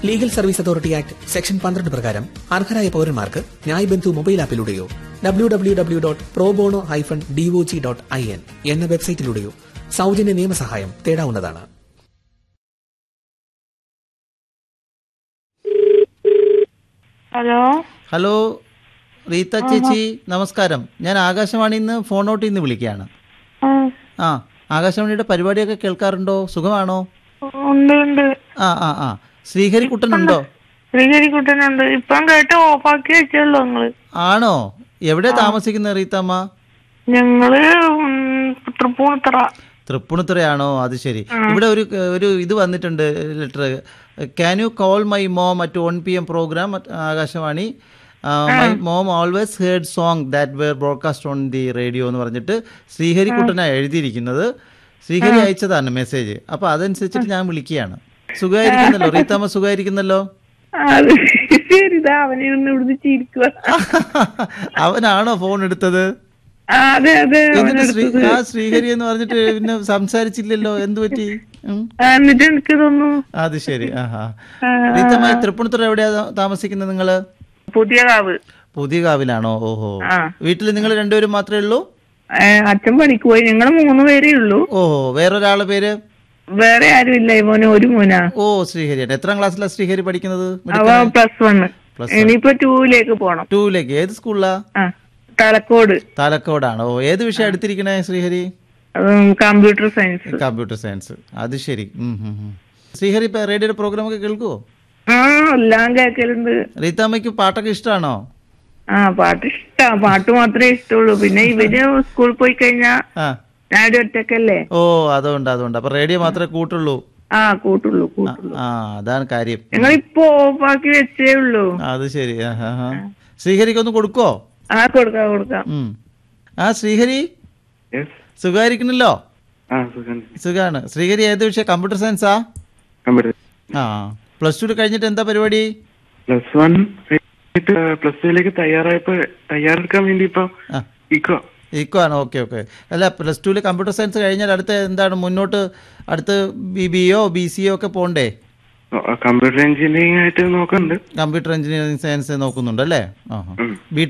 Legal service authority act section പന്ത്രണ്ട് പ്രകാരം അർഹരായ പൌരന്മാർക്ക് ന്യായ് ബന്ധു മൊബൈൽ ആപ്പിലൂടെയോ W W W dot probono hyphen DOJ dot I N എന്ന വെബ്സൈറ്റിലൂടെയോ സൗജന്യ നിയമസഹായം തേടാവുന്നതാണ് ഹലോ ഹലോ റീത്ത ചേച്ചി നമസ്കാരം ഞാൻ ആകാശവാണിയിൽ നിന്ന് ഫോൺ ഔട്ടിൽ നിന്ന് വിളിക്കുകയാണ് ആ, ആ ആകാശവാണിയുടെ പരിപാടിയൊക്കെ കേൾക്കാറുണ്ടോ സുഖമാണോ ഉണ്ട് ഉണ്ട് ആ ആ ആ ശ്രീഹരിക്കുട്ടനുണ്ടോ ശ്രീഹരിക്കുട്ടനുണ്ട് ഇപ്പം കേട്ട് ഓഫാക്കി വെച്ചുള്ളൂ നിങ്ങള് ആണോ എവിടെ താമസിക്കുന്നത് റീത്തമ്മ ഞങ്ങള് ഉം, തൃപ്പൂണിത്തറ തൃപ്പുണിത്തുറയാണോ അത് ശരി ഇവിടെ ഒരു ഒരു ഇത് വന്നിട്ടുണ്ട് letter can you call my mom at one P M program Akashvani my mom always heard song that where broadcast on the radio എന്ന് പറഞ്ഞിട്ട് ശ്രീഹരിക്കുട്ടനാണ് എഴുതിയിരിക്കുന്നത് ശ്രീഹരി അയച്ചതാണ് മെസ്സേജ് അപ്പോൾ അതനുസരിച്ചിട്ട് ഞാൻ വിളിക്കുകയാണ് സുഖമായിരിക്കുന്നല്ലോ റീത്താമ്മ സുഖമായിരിക്കുന്നല്ലോ അത് ശരിതാ അവനിരുന്ന് ഇവിടുന്ന് ചിരിക്കുക അവനാണോ ഫോൺ എടുത്തത് ആ, അതെ അതെ എന്നിട്ട് ശ്രീ ആ ശ്രീഹരി എന്ന് പറഞ്ഞിട്ട് പിന്നെ സംസാരിച്ചില്ലല്ലോ എന്ത് പറ്റി ഉം. ആ, എന്നിട്ട് എനിക്ക് തോന്നുന്നു അത് ശരി ആഹാ റീത്തമ്മ തൃപ്പൂണിത്തുറ എവിടെയാ താ- താമസിക്കുന്നത് നിങ്ങള് പുതിയ കാവ് പുതിയ കാവിലാണോ ഓഹോ ആ. വീട്ടിൽ നിങ്ങൾ രണ്ടുപേരും മാത്രമേ ഉള്ളൂ ഏ, അച്ഛൻ പണിക്ക് പോയി ഞങ്ങള് മൂന്ന് പേരേ ഉള്ളൂ ഓഹോ വേറൊരാളെ പേര് വേറെ ആരും ഇല്ല ഇവന് ഒരു മോനാ ഓ ശ്രീഹരിയാണ് എത്രാം ക്ലാസ്സിലാണ് ശ്രീഹരി പഠിക്കുന്നത് അവ പ്ലസ് വണ് Plus ഇനിയിപ്പോ ടൂവിലേക്ക് പോണം ടൂവിലേക്ക് ഏത് സ്കൂളിലാ ആ തലക്കോട് താലക്കോടാണ് ഓ ഏത് വിഷയം എടുത്തിരിക്കണേ Srihari computer science computer science അത് ശരി ഉം, ഉം, ഉം. ശ്രീഹരി ഇപ്പൊ റേഡിയോയുടെ പ്രോഗ്രാം ഒക്കെ കേൾക്കുവോ ആ എല്ലാം കേക്കലുണ്ട് റീത്താമ്മയ്ക്ക് പാട്ടൊക്കെ ഇഷ്ടമാണോ ആ പാട്ട് ഇഷ്ടാ പാട്ട് മാത്രമേ ഇഷ്ടമുള്ളൂ പിന്നെ ഇവര് സ്കൂളിൽ പോയി കഴിഞ്ഞാ ആ ഞാൻ ഒറ്റക്കല്ലേ ഓ അതുകൊണ്ട് അതുകൊണ്ട് അപ്പൊ റേഡിയോ മാത്രമേ കൂട്ടുള്ളൂ ആ കൂട്ടുള്ളൂ കൂട്ടുള്ളൂ ആ അതാണ് കാര്യം ഞങ്ങൾ ഇപ്പൊ ഓഫാക്കി വെച്ചേ ഉള്ളൂ അത് ശരി ആ, ആ, ആ. ശ്രീഹരിക്ക് ഒന്ന് കൊടുക്കോ ആ കൊടുക്കാം കൊടുക്കാം ഉം. ആ ശ്രീഹരി സുഖമായിരിക്കണല്ലോ ആ സുഖം സുഖാണ് ശ്രീഹരി ഏത് വിഷയം കമ്പ്യൂട്ടർ സയൻസാ കമ്പ്യൂട്ടർ ആ പ്ലസ് ടു കഴിഞ്ഞിട്ട് എന്താ പരിപാടി പ്ലസ് വൺ പ്ലസ് ടുവിലേക്ക് തയ്യാറായപ്പോ തയ്യാറെടുക്കാൻ വേണ്ടി ഇപ്പൊ ആ ഇക്കോ ഈക്കോ ആണ് ഓക്കെ ഓക്കെ അല്ല പ്ലസ് ടുവിൽ കമ്പ്യൂട്ടർ സയൻസ് കഴിഞ്ഞാൽ അടുത്ത എന്താണ് മുന്നോട്ട് അടുത്ത് B B O B C O ഒക്കെ പോകണ്ടേ കമ്പ്യൂട്ടർ എഞ്ചിനീയറിംഗ് ആയിട്ട് നോക്കുന്നുണ്ട് കമ്പ്യൂട്ടർ എഞ്ചിനീയറിംഗ് സയൻസ് നോക്കുന്നുണ്ട് അല്ലേ ആ ബി